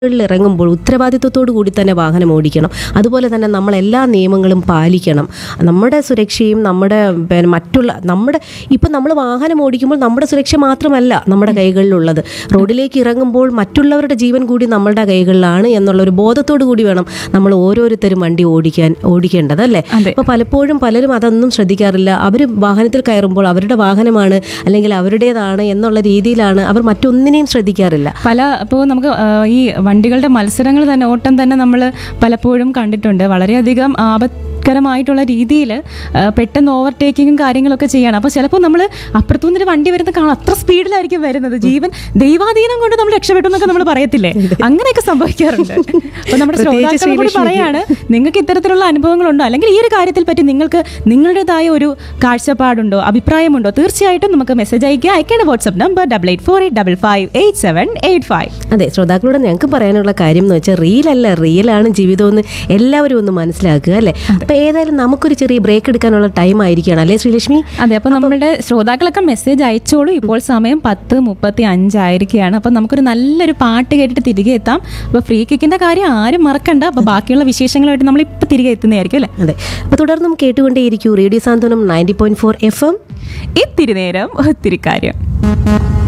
ിൽ ഇറങ്ങുമ്പോൾ ഉത്തരവാദിത്വത്തോടു കൂടി തന്നെ വാഹനം ഓടിക്കണം അതുപോലെ തന്നെ നമ്മൾ എല്ലാ നിയമങ്ങളും പാലിക്കണം നമ്മുടെ സുരക്ഷയും നമ്മുടെ പിന്നെ മറ്റുള്ള നമ്മുടെ ഇപ്പം നമ്മൾ വാഹനം ഓടിക്കുമ്പോൾ നമ്മുടെ സുരക്ഷ മാത്രമല്ല നമ്മുടെ കൈകളിലുള്ളത് റോഡിലേക്ക് ഇറങ്ങുമ്പോൾ മറ്റുള്ളവരുടെ ജീവൻ കൂടി നമ്മളുടെ കൈകളിലാണ് എന്നുള്ള ഒരു ബോധത്തോടു കൂടി വേണം നമ്മൾ ഓരോരുത്തരും വണ്ടി ഓടിക്കാൻ ഓടിക്കേണ്ടത് അല്ലേ അതെ. അപ്പോൾ പലപ്പോഴും പലരും അതൊന്നും ശ്രദ്ധിക്കാറില്ല അവർ വാഹനത്തിൽ കയറുമ്പോൾ അവരുടെ വാഹനമാണ് അല്ലെങ്കിൽ അവരുടേതാണ് എന്നുള്ള രീതിയിലാണ് അവർ മറ്റൊന്നിനെയും ശ്രദ്ധിക്കാറില്ല പല ഇപ്പോൾ നമുക്ക് ആ, ഈ വണ്ടികളുടെ മത്സരങ്ങൾ തന്നെ ഓട്ടം തന്നെ നമ്മൾ പലപ്പോഴും കണ്ടിട്ടുണ്ട് വളരെയധികം ആപത്കരമായിട്ടുള്ള രീതിയിൽ പെട്ടെന്ന് ഓവർടേക്കിങ്ങും കാര്യങ്ങളൊക്കെ ചെയ്യണം അപ്പോൾ ചിലപ്പോൾ നമ്മൾ അപ്പുറത്തു നിന്നൊരു വണ്ടി വരുന്ന കാണാം അത്ര സ്പീഡിലായിരിക്കും വരുന്നത് ജീവൻ ദൈവാധീനം കൊണ്ട് നമ്മൾ രക്ഷപ്പെട്ടു എന്നൊക്കെ നമ്മൾ പറയത്തില്ലേ അങ്ങനെയൊക്കെ സംഭവിക്കാറുണ്ട് അപ്പോൾ നമ്മുടെ പ്രത്യേകിച്ച് ശ്രോതാക്കളോട് കൂടി ശ്രീലക്ഷ്മിക്ക്. പറയാണ് നിങ്ങൾക്ക് ഇത്തരത്തിലുള്ള അനുഭവങ്ങളുണ്ടോ അല്ലെങ്കിൽ ഈ ഒരു കാര്യത്തിൽ പറ്റി നിങ്ങൾക്ക് നിങ്ങളുടേതായ ഒരു കാഴ്ചപ്പാടുണ്ടോ അഭിപ്രായമുണ്ടോ തീർച്ചയായിട്ടും നമുക്ക് മെസ്സേജ് അയക്കുക അയക്കേണ്ട WhatsApp number double eight four eight double five eight seven eight five അതെ ശ്രോതാക്കളോട് ഞങ്ങൾക്ക് പറയാനുള്ള കാര്യം എന്ന് വെച്ചാൽ റിയലല്ല റിയലാണ് ജീവിതമെന്ന് എല്ലാവരും ഒന്ന് മനസ്സിലാക്കുക അല്ലേ അപ്പൊ ഏതായാലും നമുക്കൊരു ചെറിയ ബ്രേക്ക് എടുക്കാനുള്ള ടൈം ആയിരിക്കണം അല്ലേ ശ്രീലക്ഷ്മി അതെ അപ്പോൾ നമ്മളുടെ ശ്രോതാക്കളൊക്കെ മെസ്സേജ് അയച്ചോളൂ ഇപ്പോൾ സമയം പത്ത് മുപ്പത്തി അഞ്ചായിരിക്കുകയാണ് അപ്പോൾ നമുക്കൊരു നല്ലൊരു പാട്ട് കേട്ടിട്ട് തിരികെ എത്താം അപ്പോൾ ഫ്രീ കിക്കിന്റെ കാര്യം ആരും മറക്കണ്ട അപ്പോൾ ബാക്കിയുള്ള വിശേഷങ്ങളായിട്ട് നമ്മൾ ഇപ്പോൾ തിരികെ എത്തുന്നതായിരിക്കും അല്ലേ അതെ അപ്പൊ തുടർന്നും കേട്ടുകൊണ്ടേയിരിക്കൂ radio Santhwanam ninety point four F M ഇത്തിരി നേരം ഒത്തിരി കാര്യം